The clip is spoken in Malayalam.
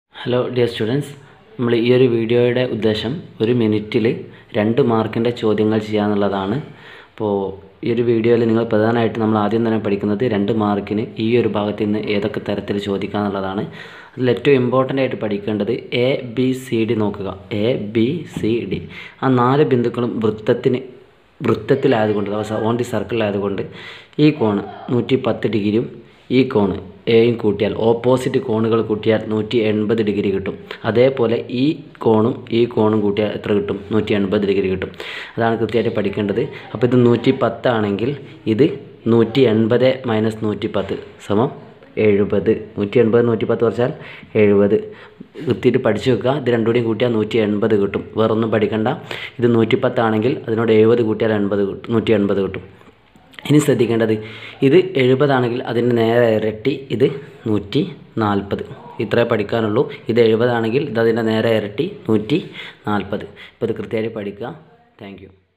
ഹലോ ഡിയർ സ്റ്റുഡൻസ് നമ്മൾ ഈ ഒരു വീഡിയോയുടെ ഉദ്ദേശം ഒരു മിനിറ്റിൽ രണ്ട് മാർക്കിൻ്റെ ചോദ്യങ്ങൾ ചെയ്യാന്നുള്ളതാണ് അപ്പോൾ ഈ ഒരു വീഡിയോയിൽ നിങ്ങൾ പ്രധാനമായിട്ട് നമ്മൾ ആദ്യം തന്നെ പഠിക്കുന്നത് രണ്ട് മാർക്കിന് ഈ ഒരു ഭാഗത്ത് നിന്ന് ഏതൊക്കെ തരത്തിൽ ചോദിക്കുക എന്നുള്ളതാണ് അതിൽ ഏറ്റവും ഇമ്പോർട്ടൻ്റ് ആയിട്ട് പഠിക്കേണ്ടത് എ ബി സി ഡി നോക്കുക എ ബി സി ഡി ആ നാല് ബിന്ദുക്കളും വൃത്തത്തിന് വൃത്തത്തിലായതുകൊണ്ട് അഥവാ ഓൺ ദി സർക്കിളിലായതുകൊണ്ട് ഈ കോണ് നൂറ്റി പത്ത് ഡിഗ്രിയും ഈ കോണ് എയും കൂട്ടിയാൽ ഓപ്പോസിറ്റ് കോണുകൾ കൂട്ടിയാൽ നൂറ്റി എൺപത് ഡിഗ്രി കിട്ടും അതേപോലെ ഈ കോണും ഈ കോണും കൂട്ടിയാൽ എത്ര കിട്ടും നൂറ്റി എൺപത് ഡിഗ്രി കിട്ടും അതാണ് കൃത്യമായിട്ട് പഠിക്കേണ്ടത് അപ്പോൾ ഇത് നൂറ്റി പത്താണെങ്കിൽ ഇത് നൂറ്റി എൺപത് മൈനസ് നൂറ്റി പത്ത് സമം എഴുപത് നൂറ്റി എൺപത് നൂറ്റി പത്ത് കുറച്ചാൽ എഴുപത് കൃത്യമായിട്ട് പഠിച്ചു വെക്കുക ഇത് രണ്ടും കൂടി കൂട്ടിയാൽ നൂറ്റി എൺപത് കിട്ടും വേറൊന്നും പഠിക്കണ്ട ഇത് നൂറ്റി പത്താണെങ്കിൽ അതിനോട് എഴുപത് കൂട്ടിയാൽ എൺപത് കിട്ടും നൂറ്റി എൺപത് കിട്ടും ഇനി ശ്രദ്ധിക്കേണ്ടത് ഇത് എഴുപതാണെങ്കിൽ അതിൻ്റെ നേരെ ഇരട്ടി ഇത് നൂറ്റി നാൽപ്പത് ഇത്രേ പഠിക്കാനുള്ളൂ ഇത് എഴുപതാണെങ്കിൽ ഇത് അതിൻ്റെ നേരെ ഇരട്ടി നൂറ്റി നാൽപ്പത് ഇപ്പോൾ ഇത് കൃത്യമായിട്ട് പഠിക്കുക താങ്ക്